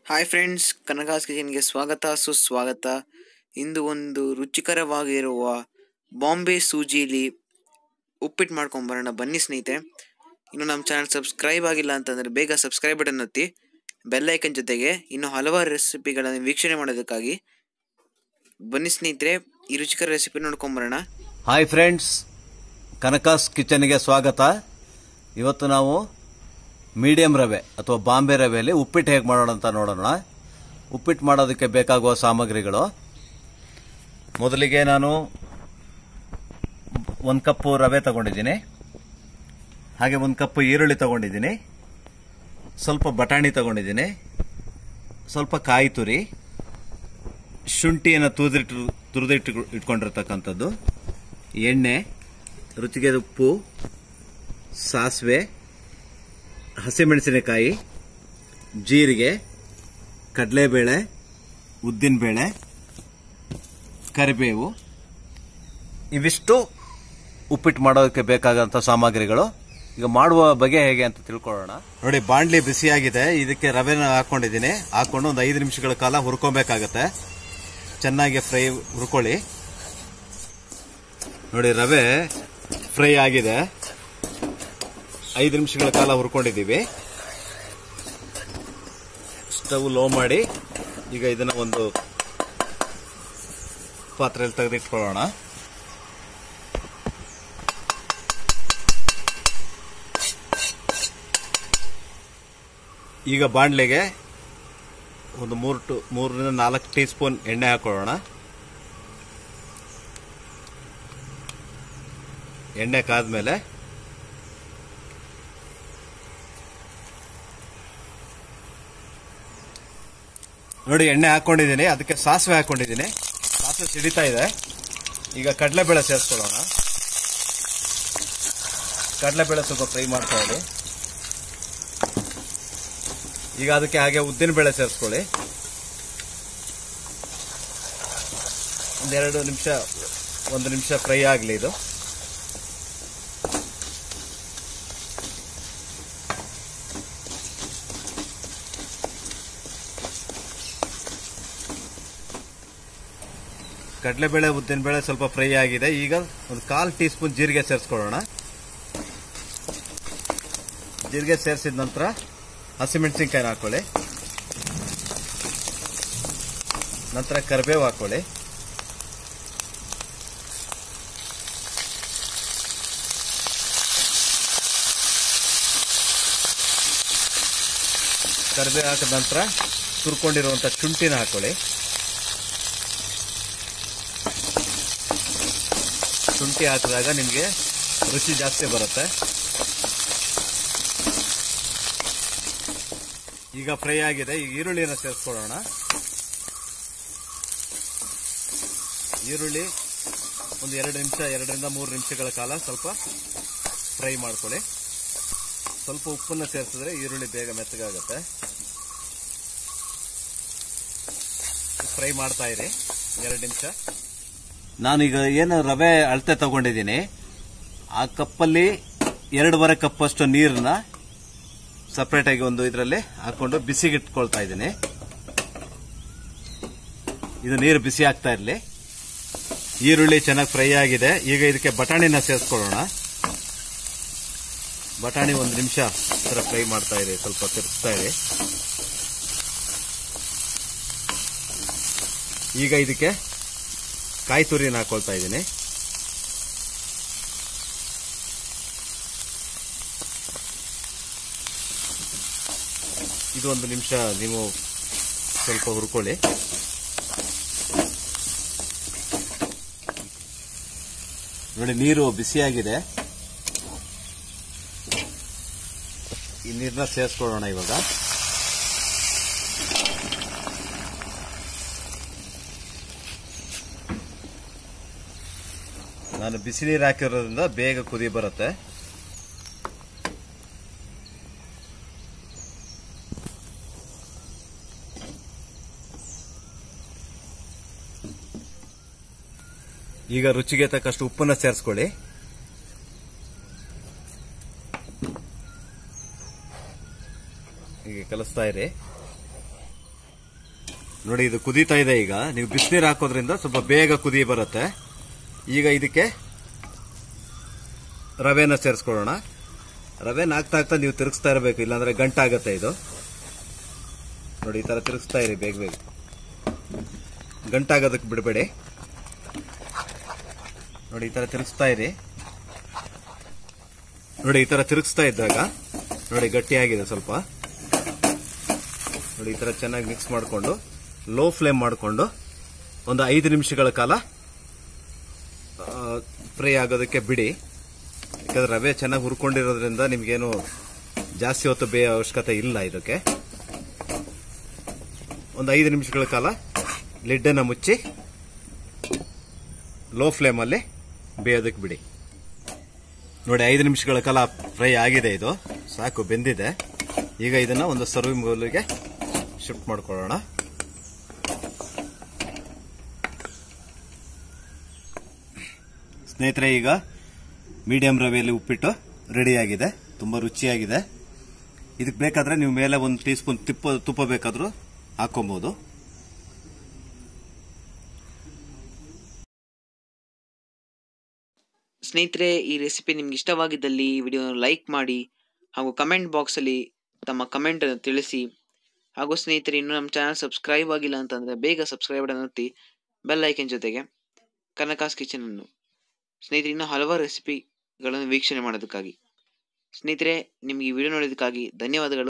hi friends ಕನಕಾಸ್ ಕಿಚನ್ಗೆ ಸ್ವಾಗತ ಸುಸ್ವಾಗತ ಇಂದು ಒಂದು ರುಚಿಕರವಾಗಿರುವ ಬಾಂಬೆ ಸೂಜಿಲಿ ಉಪ್ಪಿಟ್ಟು ಮಾಡ್ಕೊಂಬರೋಣ ಬನ್ನಿ ಸ್ನೇಹಿತರೆ ಇನ್ನು ನಮ್ಮ ಚಾನಲ್ ಸಬ್ಸ್ಕ್ರೈಬ್ ಆಗಿಲ್ಲ ಅಂತಂದರೆ ಬೇಗ ಸಬ್ಸ್ಕ್ರೈಬ್ ಬಟನ್ ಒತ್ತಿ ಬೆಲ್ ಐಕನ್ ಜೊತೆಗೆ ಇನ್ನು ಹಲವಾರು ರೆಸಿಪಿಗಳನ್ನು ವೀಕ್ಷಣೆ ಮಾಡೋದಕ್ಕಾಗಿ ಬನ್ನಿ ಸ್ನೇಹಿತರೆ ಈ ರುಚಿಕರ ರೆಸಿಪಿ ನೋಡ್ಕೊಂಬರೋಣ ಹಾಯ್ ಫ್ರೆಂಡ್ಸ್ ಕನಕಾಸ್ ಕಿಚನ್ಗೆ ಸ್ವಾಗತ ಇವತ್ತು ನಾವು ಮೀಡಿಯಂ ರವೆ ಅಥವಾ ಬಾಂಬೆ ರವೆಯಲ್ಲಿ ಉಪ್ಪಿಟ್ಟು ಹೇಗೆ ಮಾಡೋಣ ಅಂತ ನೋಡೋಣ ಉಪ್ಪಿಟ್ಟು ಮಾಡೋದಕ್ಕೆ ಬೇಕಾಗುವ ಸಾಮಗ್ರಿಗಳು ಮೊದಲಿಗೆ ನಾನು ಒಂದು ಕಪ್ಪು ರವೆ ತಗೊಂಡಿದ್ದೀನಿ ಹಾಗೆ ಒಂದು ಕಪ್ಪು ಈರುಳ್ಳಿ ತಗೊಂಡಿದ್ದೀನಿ ಸ್ವಲ್ಪ ಬಟಾಣಿ ತಗೊಂಡಿದ್ದೀನಿ ಸ್ವಲ್ಪ ಕಾಯಿ ತುರಿ ಶುಂಠಿಯನ್ನು ತುರಿದಿಟ್ಟು ತುರಿದಿಟ್ಟು ಇಟ್ಕೊಂಡಿರ್ತಕ್ಕಂಥದ್ದು ಎಣ್ಣೆ ರುಚಿಗೆ ಉಪ್ಪು ಸಾಸಿವೆ ಹಸಿಮೆಣಸಿನಕಾಯಿ ಜೀರಿಗೆ ಕಡಲೆಬೇಳೆ ಉದ್ದಿನಬೇಳೆ ಕರಿಬೇವು ಇವಿಷ್ಟು ಉಪ್ಪಿಟ್ಟು ಮಾಡೋದಕ್ಕೆ ಬೇಕಾದಂಥ ಸಾಮಗ್ರಿಗಳು ಈಗ ಮಾಡುವ ಬಗೆ ಹೇಗೆ ಅಂತ ತಿಳ್ಕೊಳ್ಳೋಣ ನೋಡಿ ಬಾಂಡ್ಲಿ ಬಿಸಿಯಾಗಿದೆ ಇದಕ್ಕೆ ರವೆನ ಹಾಕೊಂಡಿದ್ದೀನಿ ಹಾಕೊಂಡು ಒಂದು ಐದು ನಿಮಿಷಗಳ ಕಾಲ ಹುರ್ಕೊಬೇಕಾಗತ್ತೆ ಚೆನ್ನಾಗಿ ಫ್ರೈ ಹುರ್ಕೊಳ್ಳಿ ನೋಡಿ ರವೆ ಫ್ರೈ ಆಗಿದೆ ಐದು ನಿಮಿಷಗಳ ಕಾಲ ಹುರ್ಕೊಂಡಿದ್ದೀವಿ ಸ್ಟವ್ ಲೋ ಮಾಡಿ ಈಗ ಇದನ್ನ ಒಂದು ಪಾತ್ರೆಯಲ್ಲಿ ತೆಗೆದಿಟ್ಕೊಳ್ಳೋಣ ಈಗ ಬಾಣ್ಲೆಗೆ ಒಂದು ಮೂರು ಟು ಮೂರರಿಂದ ನಾಲ್ಕು ಟೀ ಸ್ಪೂನ್ ಎಣ್ಣೆ ಹಾಕೊಳ್ಳೋಣ ಎಣ್ಣೆ ಕಾದ್ಮೇಲೆ ನೋಡಿ ಎಣ್ಣೆ ಹಾಕೊಂಡಿದ್ದೀನಿ ಅದಕ್ಕೆ ಸಾಸಿವೆ ಹಾಕೊಂಡಿದ್ದೀನಿ ಸಾಸಿವೆ ಸಿಡಿತಾ ಇದೆ ಈಗ ಕಡಲೆಬೇಳೆ ಸೇರಿಸ್ಕೊಳ್ಳೋಣ ಕಡಲೆಬೇಳೆ ಸ್ವಲ್ಪ ಫ್ರೈ ಮಾಡ್ಕೊಳ್ಳಿ ಈಗ ಅದಕ್ಕೆ ಹಾಗೆ ಉದ್ದಿನಬೇಳೆ ಸೇರಿಸ್ಕೊಳ್ಳಿ ಒಂದೆರಡು ನಿಮಿಷ ಒಂದು ನಿಮಿಷ ಫ್ರೈ ಆಗಲಿ ಇದು ಕಡಲೆಬೇಳೆ ಉದ್ದಿನಬೇಳೆ ಸ್ವಲ್ಪ ಫ್ರೈ ಆಗಿದೆ ಈಗ ಒಂದು ಕಾಲು ಟೀ ಸ್ಪೂನ್ ಜೀರಿಗೆ ಸೇರಿಸ್ಕೊಳ್ಳೋಣ ಜೀರಿಗೆ ಸೇರಿಸಿದ ನಂತರ ಹಸಿಮೆಣಸಿನ್ಕಾಯಿನ ಹಾಕೊಳ್ಳಿ ನಂತರ ಕರಿಬೇವು ಹಾಕೊಳ್ಳಿ ಕರಿಬೇವು ಹಾಕಿದ ನಂತರ ತುರ್ಕೊಂಡಿರುವಂಥ ಶುಂಠಿನ ಹಾಕೊಳ್ಳಿ ಶುಂಠಿ ಹಾಕಿದಾಗ ನಿಮಗೆ ರುಚಿ ಜಾಸ್ತಿ ಬರುತ್ತೆ ಈಗ ಫ್ರೈ ಆಗಿದೆ ಈಗ ಈರುಳ್ಳಿನ ಸೇರಿಸ್ಕೊಳ್ಳೋಣ ಈರುಳ್ಳಿ ಒಂದು ಎರಡು ನಿಮಿಷ ಎರಡರಿಂದ ಮೂರು ನಿಮಿಷಗಳ ಕಾಲ ಸ್ವಲ್ಪ ಫ್ರೈ ಮಾಡ್ಕೊಳ್ಳಿ ಸ್ವಲ್ಪ ಉಪ್ಪನ್ನು ಸೇರಿಸಿದ್ರೆ ಈರುಳ್ಳಿ ಬೇಗ ಮೆತ್ತಗಾಗುತ್ತೆ ಫ್ರೈ ಮಾಡ್ತಾ ಇರಿ ಎರಡು ನಿಮಿಷ ನಾನೀಗ ಏನು ರವೆ ಅಳತೆ ತಗೊಂಡಿದ್ದೀನಿ ಆ ಕಪ್ಪಲ್ಲಿ ಎರಡೂವರೆ ಕಪ್ಪಷ್ಟು ನೀರನ್ನ ಸಪ್ರೇಟ್ ಆಗಿ ಒಂದು ಇದರಲ್ಲಿ ಹಾಕೊಂಡು ಬಿಸಿಗೆ ಇಟ್ಕೊಳ್ತಾ ಇದ್ದೀನಿ ಇದು ನೀರು ಬಿಸಿ ಆಗ್ತಾ ಇರಲಿ ಈರುಳ್ಳಿ ಚೆನ್ನಾಗಿ ಫ್ರೈ ಆಗಿದೆ ಈಗ ಇದಕ್ಕೆ ಬಟಾಣಿನ ಸೇರಿಸ್ಕೊಳ್ಳೋಣ ಬಟಾಣಿ ಒಂದು ನಿಮಿಷ ಥರ ಫ್ರೈ ಮಾಡ್ತಾ ಇರಿ ಸ್ವಲ್ಪ ತಿರ್ಸ್ತಾ ಇರಿ ಈಗ ಇದಕ್ಕೆ ಕಾಯಿ ತುರಿನ ಹಾಕೊಳ್ತಾ ಇದ್ದೀನಿ ಇದು ಒಂದು ನಿಮಿಷ ನೀವು ಸ್ವಲ್ಪ ಹುರ್ಕೊಳ್ಳಿ ನೋಡಿ ನೀರು ಬಿಸಿಯಾಗಿದೆ ಈ ನೀರನ್ನ ಸೇರಿಸ್ಕೊಳ್ಳೋಣ ಇವಾಗ ನಾನು ಬಿಸಿ ನೀರು ಹಾಕಿರೋದ್ರಿಂದ ಬೇಗ ಕುದಿ ಬರುತ್ತೆ ಈಗ ರುಚಿಗೆ ತಕ್ಕಷ್ಟು ಉಪ್ಪನ್ನ ಸೇರಿಸ್ಕೊಳ್ಳಿ ಹೀಗೆ ಕಲಿಸ್ತಾ ಇರಿ ನೋಡಿ ಇದು ಕುದೀತಾ ಇದೆ ಈಗ ನೀವು ಬಿಸಿನೀರು ಹಾಕೋದ್ರಿಂದ ಸ್ವಲ್ಪ ಬೇಗ ಕುದಿ ಬರುತ್ತೆ ಈಗ ಇದಕ್ಕೆ ರವೆನ ಸೇರಿಸ್ಕೊಳ್ಳೋಣ ರವೆನ ಹಾಕ್ತಾ ಹಾಕ್ತಾ ನೀವು ತಿರುಗಿಸ್ತಾ ಇರಬೇಕು ಇಲ್ಲಾಂದ್ರೆ ಗಂಟಾಗತ್ತೆ ಇದು ನೋಡಿ ಈ ತರ ತಿರುಗಿಸ್ತಾ ಇರಿ ಬೇಗ ಬೇಗ ಗಂಟಾಗೋದಕ್ಕೆ ಬಿಡಬೇಡಿ ನೋಡಿ ಈ ತರ ತಿರುಗಿಸ್ತಾ ಇರಿ ನೋಡಿ ಈ ತರ ತಿರುಗಿಸ್ತಾ ಇದ್ದಾಗ ನೋಡಿ ಗಟ್ಟಿಯಾಗಿದೆ ಸ್ವಲ್ಪ ನೋಡಿ ಈ ತರ ಚೆನ್ನಾಗಿ ಮಿಕ್ಸ್ ಮಾಡಿಕೊಂಡು ಲೋ ಫ್ಲೇಮ್ ಮಾಡಿಕೊಂಡು ಒಂದು ಐದು ನಿಮಿಷಗಳ ಕಾಲ ಫ್ರೈ ಆಗೋದಕ್ಕೆ ಬಿಡಿ ಯಾಕಂದ್ರೆ ರವೆ ಚೆನ್ನಾಗಿ ಹುರ್ಕೊಂಡಿರೋದ್ರಿಂದ ನಿಮ್ಗೇನು ಜಾಸ್ತಿ ಹೊತ್ತು ಬೇಯೋ ಅವಶ್ಯಕತೆ ಇಲ್ಲ ಇದಕ್ಕೆ ಒಂದು ಐದು ನಿಮಿಷಗಳ ಕಾಲ ಲಿಡ್ಡನ್ನು ಮುಚ್ಚಿ ಲೋ ಫ್ಲೇಮಲ್ಲಿ ಬೇಯೋದಕ್ಕೆ ಬಿಡಿ ನೋಡಿ ಐದು ನಿಮಿಷಗಳ ಕಾಲ ಫ್ರೈ ಆಗಿದೆ ಇದು ಸಾಕು ಬೆಂದಿದೆ ಈಗ ಇದನ್ನ ಒಂದು ಸರ್ವಿಂಗ್ ಬೌಲಿಗೆ ಶಿಫ್ಟ್ ಮಾಡ್ಕೊಳ್ಳೋಣ ಸ್ನೇಹಿತರೆ ಈಗ ಮೀಡಿಯಂ ರವೆಯಲ್ಲಿ ಉಪ್ಪಿಟ್ಟು ರೆಡಿಯಾಗಿದೆ ತುಂಬಾ ರುಚಿಯಾಗಿದೆ ಇದಕ್ಕೆ ಬೇಕಾದ್ರೆ ನೀವು ಮೇಲೆ ಒಂದು ಟೀ ಸ್ಪೂನ್ ತುಪ್ಪ ತುಪ್ಪ ಬೇಕಾದ್ರೂ ಹಾಕೊಬಹುದು ಸ್ನೇಹಿತರೆ ಈ ರೆಸಿಪಿ ನಿಮ್ಗೆ ಇಷ್ಟವಾಗಿದ್ದಲ್ಲಿ ಈ ವಿಡಿಯೋನ ಲೈಕ್ ಮಾಡಿ ಹಾಗೂ ಕಮೆಂಟ್ ಬಾಕ್ಸಲ್ಲಿ ತಮ್ಮ ಕಮೆಂಟನ್ನು ತಿಳಿಸಿ ಹಾಗೂ ಸ್ನೇಹಿತರೆ ಇನ್ನೂ ನಮ್ಮ ಚಾನಲ್ ಸಬ್ಸ್ಕ್ರೈಬ್ ಆಗಿಲ್ಲ ಅಂತಂದರೆ ಬೇಗ ಸಬ್ಸ್ಕ್ರೈಬ್ ಬಟನ್ ಒತ್ತಿ ಬೆಲ್ ಐಕನ್ ಜೊತೆಗೆ ಕನಕಾಸ್ ಕಿಚನನ್ನು ಸ್ನೇಹಿತರೆ ಇನ್ನೂ ಹಲವಾರು ರೆಸಿಪಿಗಳನ್ನು ವೀಕ್ಷಣೆ ಮಾಡೋದಕ್ಕಾಗಿ ಸ್ನೇಹಿತರೆ ನಿಮ್ಗೆ ಈ ವಿಡಿಯೋ ನೋಡೋದಕ್ಕಾಗಿ ಧನ್ಯವಾದಗಳು